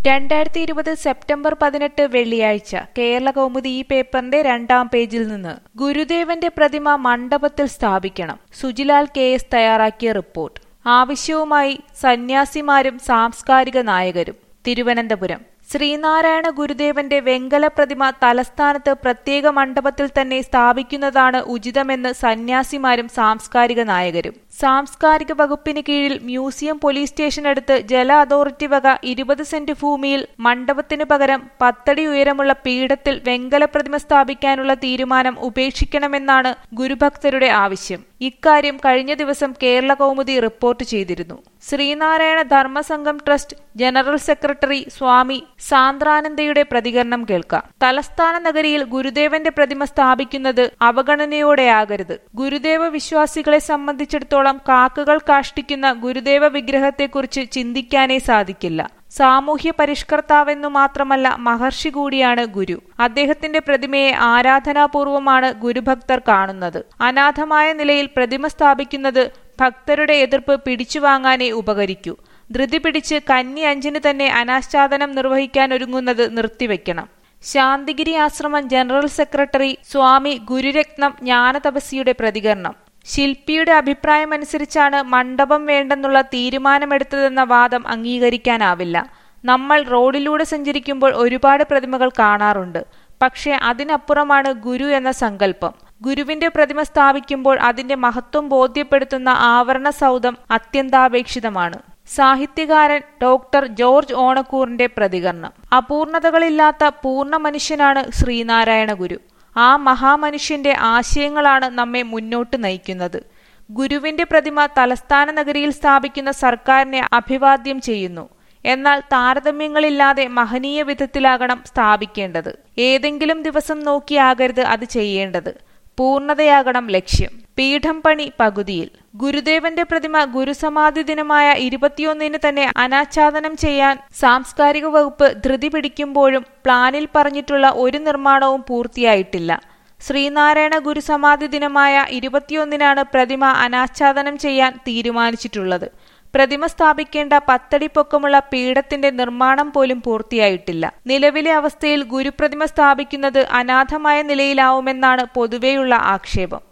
രണ്ടായിരത്തി ഇരുപത് സെപ്റ്റംബർ പതിനെട്ട് വെള്ളിയാഴ്ച കേരള കൗമുദി ഈ പേപ്പറിന്റെ രണ്ടാം പേജിൽ നിന്ന് ഗുരുദേവന്റെ പ്രതിമ മണ്ഡപത്തിൽ സ്ഥാപിക്കണം സുജിലാൽ കെ എസ് തയ്യാറാക്കിയ റിപ്പോർട്ട് ആവശ്യവുമായി സന്യാസിമാരും സാംസ്കാരിക നായകരും തിരുവനന്തപുരം ശ്രീനാരായണ ഗുരുദേവന്റെ വെങ്കല പ്രതിമ തലസ്ഥാനത്ത് പ്രത്യേക മണ്ഡപത്തിൽ തന്നെ സ്ഥാപിക്കുന്നതാണ് ഉചിതമെന്ന് സന്യാസിമാരും സാംസ്കാരിക നായകരും സാംസ്കാരിക വകുപ്പിന് കീഴിൽ മ്യൂസിയം പോലീസ് സ്റ്റേഷനടുത്ത് ജല അതോറിറ്റി വക ഇരുപത് സെന്റ് ഭൂമിയിൽ മണ്ഡപത്തിന് പകരം പത്തടി ഉയരമുള്ള പീഠത്തിൽ വെങ്കല പ്രതിമ സ്ഥാപിക്കാനുള്ള തീരുമാനം ഉപേക്ഷിക്കണമെന്നാണ് ഗുരുഭക്തരുടെ ആവശ്യം ഇക്കാര്യം കഴിഞ്ഞ ദിവസം കേരള കൗമുദി റിപ്പോർട്ട് ചെയ്തിരുന്നു Sreenarayana Dharmasangham trust general secretary Swami സാന്ദ്രാനന്ദയുടെ പ്രതികരണം കേൾക്കാം തലസ്ഥാന നഗരിയിൽ ഗുരുദേവന്റെ പ്രതിമ സ്ഥാപിക്കുന്നത് അവഗണനയോടെയാകരുത് ഗുരുദേവ വിശ്വാസികളെ സംബന്ധിച്ചിടത്തോളം കാക്കകൾ കാഷ്ടിക്കുന്ന ഗുരുദേവ വിഗ്രഹത്തെക്കുറിച്ച് ചിന്തിക്കാനേ സാധിക്കില്ല സാമൂഹ്യ പരിഷ്കർത്താവെന്നു മാത്രമല്ല മഹർഷി കൂടിയാണ് ഗുരു അദ്ദേഹത്തിന്റെ പ്രതിമയെ ആരാധനാപൂർവമാണ് ഗുരുഭക്തർ കാണുന്നത് അനാഥമായ നിലയിൽ പ്രതിമ സ്ഥാപിക്കുന്നത് ഭക്തരുടെ എതിർപ്പ് പിടിച്ചുവാങ്ങാനേ ഉപകരിക്കൂ ധൃതി പിടിച്ച് കന്നി അഞ്ചിന് തന്നെ അനാച്ഛാദനം നിർവഹിക്കാൻ ഒരുങ്ങുന്നത് നിർത്തിവെക്കണം ശാന്തിഗിരി ആശ്രമം ജനറൽ സെക്രട്ടറി സ്വാമി ഗുരുരത്നം ജ്ഞാനതപസ്സിയുടെ പ്രതികരണം ശില്പിയുടെ അഭിപ്രായമനുസരിച്ചാണ് മണ്ഡപം വേണ്ടെന്നുള്ള തീരുമാനമെടുത്തതെന്ന വാദം അംഗീകരിക്കാനാവില്ല നമ്മൾ റോഡിലൂടെ സഞ്ചരിക്കുമ്പോൾ ഒരുപാട് പ്രതിമകൾ കാണാറുണ്ട് പക്ഷേ അതിനപ്പുറമാണ് ഗുരു എന്ന സങ്കല്പം ഗുരുവിന്റെ പ്രതിമ സ്ഥാപിക്കുമ്പോൾ അതിന്റെ മഹത്വം ബോധ്യപ്പെടുത്തുന്ന ആവരണ സൗധം അത്യന്താപേക്ഷിതമാണ് സാഹിത്യകാരൻ ഡോക്ടർ ജോർജ് ഓണക്കൂറിന്റെ പ്രതികരണം അപൂർണതകളില്ലാത്ത പൂർണ്ണ മനുഷ്യനാണ് ശ്രീനാരായണ ഗുരു ആ മഹാമനുഷ്യന്റെ ആശയങ്ങളാണ് നമ്മെ മുന്നോട്ട് നയിക്കുന്നത് ഗുരുവിന്റെ പ്രതിമ തലസ്ഥാന നഗരിയിൽ സ്ഥാപിക്കുന്ന സർക്കാരിനെ അഭിവാദ്യം ചെയ്യുന്നു എന്നാൽ താരതമ്യങ്ങളില്ലാതെ മഹനീയ വിധത്തിലാകണം സ്ഥാപിക്കേണ്ടത് ഏതെങ്കിലും ദിവസം നോക്കിയാകരുത് അത് ചെയ്യേണ്ടത് പൂർണ്ണതയാകണം ലക്ഷ്യം പീഠം പണി പകുതിയിൽ ഗുരുദേവന്റെ പ്രതിമ ഗുരുസമാധി ദിനമായ ഇരുപത്തിയൊന്നിന് തന്നെ അനാച്ഛാദനം ചെയ്യാൻ സാംസ്കാരിക വകുപ്പ് ധൃതി പിടിക്കുമ്പോഴും പ്ലാനിൽ പറഞ്ഞിട്ടുള്ള ഒരു നിർമ്മാണവും പൂർത്തിയായിട്ടില്ല ശ്രീനാരായണ ഗുരുസമാധി ദിനമായ ഇരുപത്തിയൊന്നിനാണ് പ്രതിമ അനാച്ഛാദനം ചെയ്യാൻ തീരുമാനിച്ചിട്ടുള്ളത് പ്രതിമ സ്ഥാപിക്കേണ്ട പത്തടി പൊക്കമുള്ള പീഠത്തിന്റെ നിർമ്മാണം പോലും പൂർത്തിയായിട്ടില്ല നിലവിലെ അവസ്ഥയിൽ ഗുരുപ്രതിമ സ്ഥാപിക്കുന്നത് അനാഥമായ നിലയിലാവുമെന്നാണ് പൊതുവെയുള്ള ആക്ഷേപം